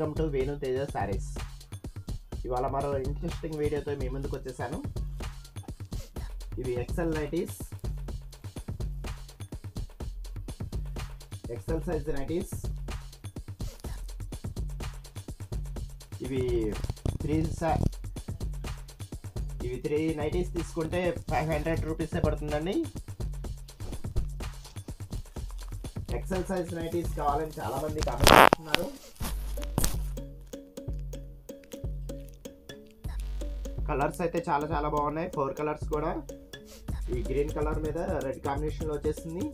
welcome to Venu Teja Sarees ఇవాళ మరో interesting వీడియోతో మీ ముందుకు వచ్చేసాను ఇవి XL nighties XL size nighties ఇవి త్రీ సా ఇవి త్రీ నైటీస్ తీసుకుంటే ఫైవ్ హండ్రెడ్ రూపీసే పడుతుందండి ఎక్సెల్ సైజ్ నైటీస్ కావాలని చాలా మంది కామెంట్ చేస్తున్నారు కలర్స్ అయితే చాలా చాలా బాగున్నాయి ఫోర్ కలర్స్ కూడా ఈ గ్రీన్ కలర్ మీద రెడ్ కాంబినేషన్ లో వచ్చేసింది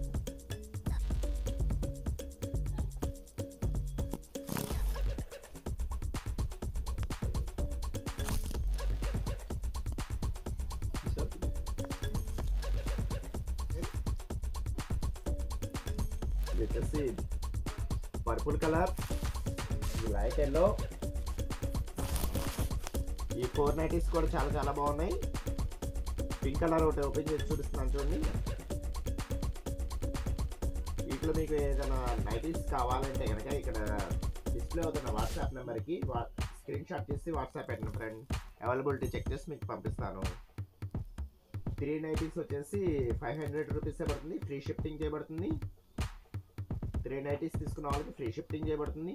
ఇది వచ్చేసి పర్పుల్ కలర్ లైట్ ఎల్లో ఈ ఫోర్ నైటీస్ కూడా చాలా చాలా బాగున్నాయి పింక్ కలర్ ఒకటి ఓపెన్ చేసి చూపిస్తున్నాను చూడండి వీటిలో మీకు ఏదైనా నైటీస్ కావాలంటే కనుక ఇక్కడ డిస్ప్లే అవుతున్న వాట్సాప్ నెంబర్కి స్క్రీన్ షాట్ చేసి వాట్సాప్ పెట్టండి ఫ్రెండ్ అవైలబిలిటీ చెక్ చేసి మీకు పంపిస్తాను త్రీ నైటీస్ వచ్చేసి ఫైవ్ హండ్రెడ్ రూపీసే పడుతుంది ఫ్రీ షిఫ్టింగ్ చేయబడుతుంది త్రీ నైటీస్ తీసుకున్న వాళ్ళకి ఫ్రీ షిఫ్టింగ్ చేయబడుతుంది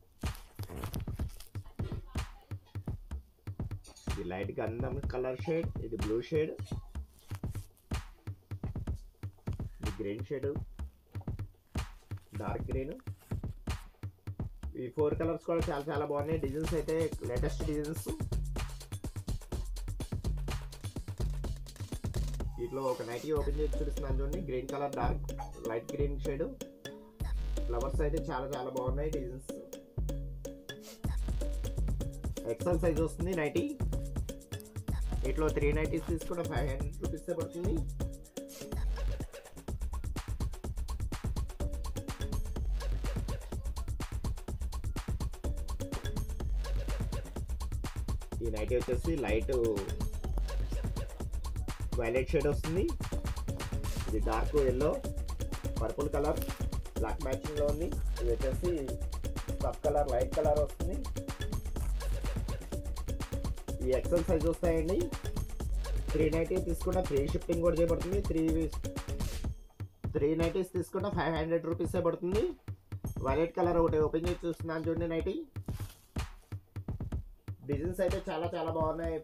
ఇది లైట్ గంధం కలర్ షేడ్ ఇది బ్లూ షేడ్ ఇది గ్రీన్ షేడ్ డార్క్ గ్రీన్ ఈ ఫోర్ కలర్స్ కూడా చాలా చాలా బాగున్నాయి డిజైన్స్ అయితే లేటెస్ట్ డిజైన్స్ వీటిలో ఒక నైటీ ఓపెన్ చేసి చూపిస్తున్నాను చూడండి green colour dark light green shade flowers అయితే చాలా చాలా బాగున్నాయి డిజైన్స్ ఎక్సెల్ సైజ్ వస్తుంది నైటీ వీటిలో త్రీ నైటీస్ తీసుకుంటే ఫైవ్ హండ్రెడ్ రూపీస్ పడుతుంది ఈ నైటీ వచ్చేసి లైట్ వైలెట్ షేడ్ వస్తుంది ఇది dark yellow purple colour black matching లో ఉంది ఇది వచ్చేసి సబ్ కలర్ లైట్ కలర్ వస్తుంది ఈ ఎక్సెల్ సైజ్ వస్తాయండి త్రీ నైటీ తీసుకుంటే ఫ్రీ షిఫ్టింగ్ కూడా చేయబడుతుంది త్రీ త్రీ నైటీస్ తీసుకుంటే ఫైవ్ హండ్రెడ్ రూపీసే పడుతుంది వైలెట్ కలర్ ఒకటి ఓపెన్ చేసి చూస్తున్నాను చూడండి నైటీ డిజైన్స్ అయితే చాలా చాలా బాగున్నాయి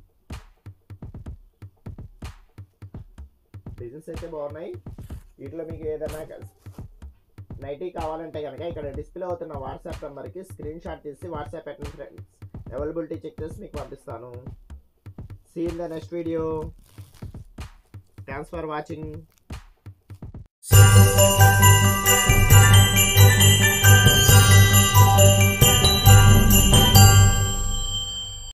డిజైన్స్ అయితే బాగున్నాయి వీటిలో మీకు ఏదైనా నైటీ కావాలంటే కనుక ఇక్కడ డిస్ప్లే అవుతున్న వాట్సాప్ నెంబర్కి స్క్రీన్ షాట్ తీసి వాట్సాప్ పెట్టండి ఫ్రెండ్స్ అవైలబిలిటీ చెక్ చేసి మీకు పంపిస్తాను see in the next video thanks for watching